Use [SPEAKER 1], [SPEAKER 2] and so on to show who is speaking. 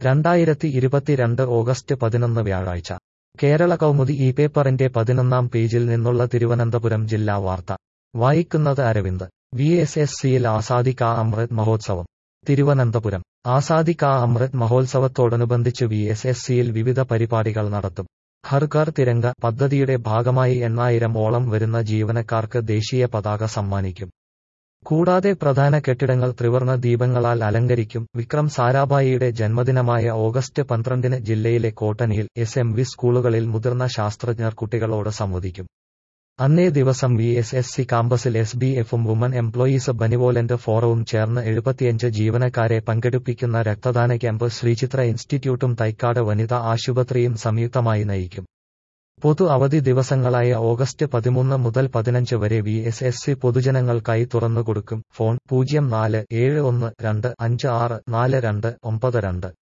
[SPEAKER 1] രണ്ടായിരത്തി ഇരുപത്തിരണ്ട് ഓഗസ്റ്റ് പതിനൊന്ന് വ്യാഴാഴ്ച കേരള കൗമുദി ഈ പേപ്പറിന്റെ പതിനൊന്നാം പേജിൽ നിന്നുള്ള തിരുവനന്തപുരം ജില്ലാ വാർത്ത വായിക്കുന്നത് അരവിന്ദ് വി എസ് എസ് സിയിൽ ആസാദി കാ അമൃത് മഹോത്സവം തിരുവനന്തപുരം ആസാദി കാ അമൃത് മഹോത്സവത്തോടനുബന്ധിച്ച് വി എസ് എസ് സിയിൽ വിവിധ പരിപാടികൾ നടത്തും ഹർ ഘർ തിരങ്ക പദ്ധതിയുടെ ഭാഗമായി എണ്ണായിരം ഓളം വരുന്ന ജീവനക്കാർക്ക് ദേശീയ പതാക സമ്മാനിക്കും കൂടാതെ പ്രധാന കെട്ടിടങ്ങൾ ത്രിവർണ ദീപങ്ങളാൽ അലങ്കരിക്കും വിക്രം സാരാഭായിയുടെ ജന്മദിനമായ ഓഗസ്റ്റ് പന്ത്രണ്ടിന് ജില്ലയിലെ കോട്ടനിയിൽ എസ് എം വി സ്കൂളുകളിൽ മുതിർന്ന ശാസ്ത്രജ്ഞർ കുട്ടികളോട് സംവദിക്കും അന്നേ ദിവസം വി എസ് എസ് സി കാമ്പസിൽ എസ് ബി എഫും വുമൺ എംപ്ലോയീസ് ബനിവോലന്റ് ഫോറവും ചേർന്ന് എഴുപത്തിയഞ്ച് ജീവനക്കാരെ പങ്കെടുപ്പിക്കുന്ന രക്തദാന ക്യാമ്പ് ശ്രീചിത്ര ഇൻസ്റ്റിറ്റ്യൂട്ടും തൈക്കാട് വനിതാ ആശുപത്രിയും സംയുക്തമായി നയിക്കും പൊതു അവധി ദിവസങ്ങളായ ഓഗസ്റ്റ് പതിമൂന്ന് മുതൽ പതിനഞ്ച് വരെ വി എസ് എസ് സി പൊതുജനങ്ങൾക്കായി തുറന്നുകൊടുക്കും ഫോൺ പൂജ്യം നാല് ഏഴ് ഒന്ന് രണ്ട് അഞ്ച് ആറ് നാല് രണ്ട് ഒമ്പത് രണ്ട്